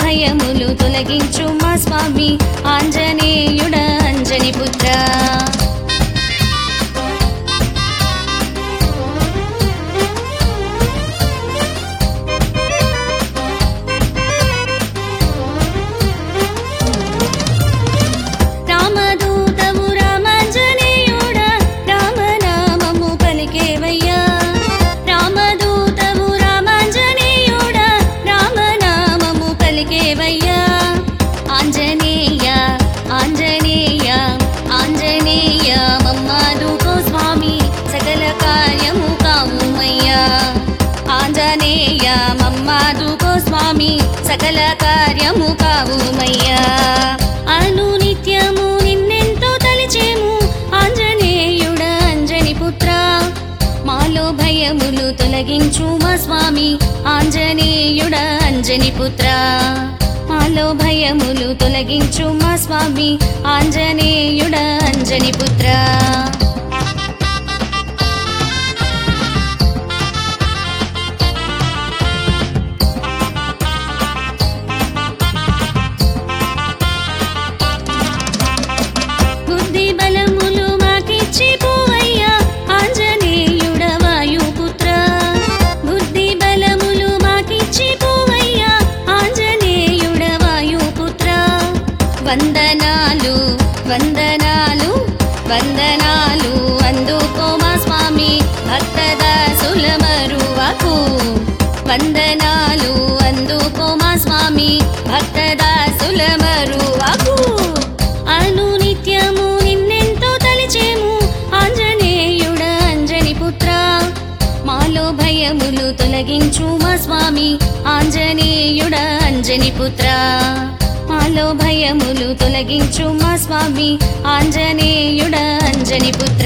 భయములు తొలగించు మా స్వామి ఆంజనేయుడ అంజని పుత్ర రామదూతము రామాంజనేయుడ రామనామము పలికేవయ్యా రామదూతము రామాంజనేయుడ రామనామము పలికేవయ్యా ఆంజనేయ ఆంజనేయ ఆంజనేయ మమ్మాదుకో స్వామి సకల కార్యము కావుమయ్యా ఆంజనేయ మమ్మాదుకో స్వామి సకల కార్యము కావుమయ్యా అను నిత్యము నిన్నెంతో తలిచేము ఆంజనేయుడ అంజని పుత్ర మాలో భయములు తొలగించు మా స్వామి ఆంజనేయుడ అంజని పుత్ర మాలో భయములు తొలగించు మా స్వామి ఆంజనేయుడ అంజని పుత్ర బుద్ధి బలములు మాకిచ్చి పోవయ్యా ఆంజనేయుడ వాయుపుత్ర బుద్ధి బలములు మాకిచ్చి పోవయ్యా ఆంజనేయుడ వాయుపుత్ర వందనాలు వందనాలు వందనాలు అందుకో మా స్వామి భక్తదాసుల మరువకు వందనాలు అందుకో మా స్వామి భక్తదాసుల మరువకు అను నిత్యము నిన్నెంతో తలిచేము ఆంజనేయుడ అంజని పుత్ర మాలో భయములు తొలగించు మా స్వామి ఆంజనేయుడ అంజని పుత్ర మాలో భయములు తొలగించు మా స్వామి ఆంజనేయుడ అంజని పుత్ర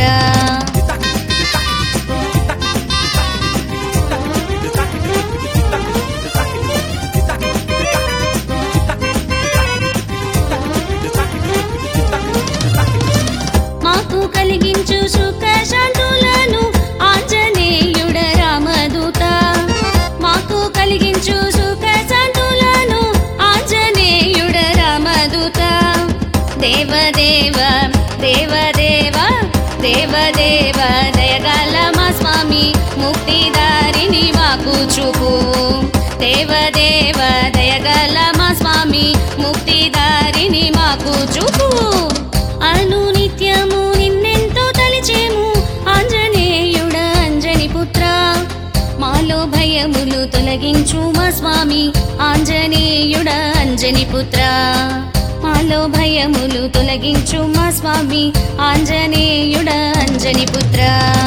మాకు కలిగించు సుఖ శాంతులను ఆంజనేయుడ రామదూత మాకు కలిగించు సుఖ శాంతులను ఆంజనేయుడ రామదూత దేవదేవ దేవదేవ దేవదేవ దయగల మా స్వామి ముక్తిదారిని మాకు చూపు దేవదేవ దయగల మా స్వామి ముక్తిదారిని మాకు చూపు అను నిత్యము నిన్నెంతో తలిచేము ఆంజనేయుడ అంజని పుత్ర మాలో భయములు తొలగించు మా స్వామి ఆంజనేయుడ అంజని పుత్ర మాలో భయములు తొలగించు మా స్వామి ఆంజనేయుడ అంజని పుత్ర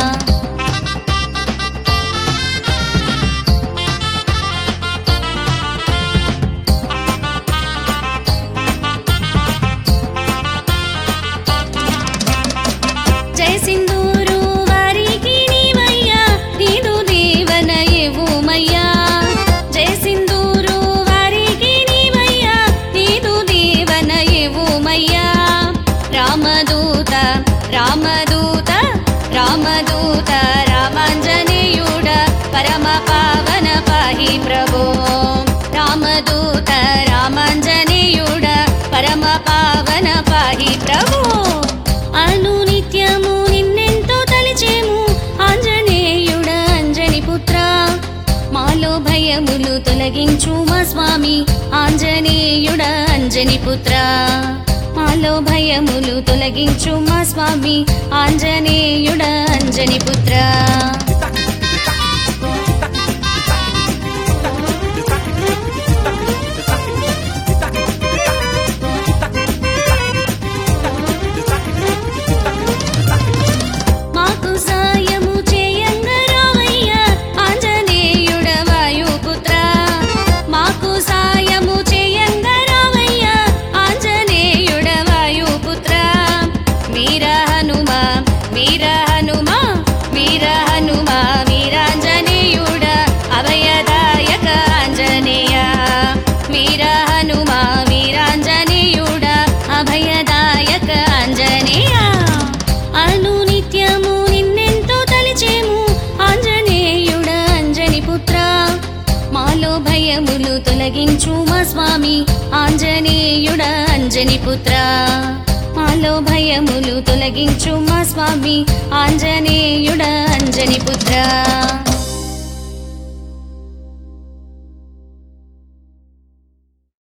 జయ సింధూరు వారికి నీవయ్యా నీదు దీవన ఇవ్వుమయ్యా జయ సింధూరు వారికి నీవయ్యా నీదు దీవన ఇవ్వుమయ్యా రామదూత రామదూత రామదూత రామాంజనేయుడ పరమ పావన పాహి ప్రభో రామదూత రామాంజనేయుడ పరమ పావన పాహి ప్రభో అను నిత్యము నిన్నెంతో తలిచేము ఆంజనేయుడ అంజని పుత్ర మాలో భయములు తొలగించు మా స్వామి ఆంజనేయుడ అంజని పుత్ర మాలో భయములు తొలగించు మా స్వామి ఆంజనేయుడ అంజని పుత్ర మాకు సాయము చేయంగా రావయ్యా ఆంజనేయుడ వాయుపుత్ర మాకు సాయము చేయంగా రావయ్యా ఆంజనేయుడ వాయుపుత్ర వీర హనుమ వీర హనుమ వీర హనుమ అంజని పుత్ర మాలో భయములు తొలగించు మా స్వామి ఆంజనేయుడ అంజని పుత్ర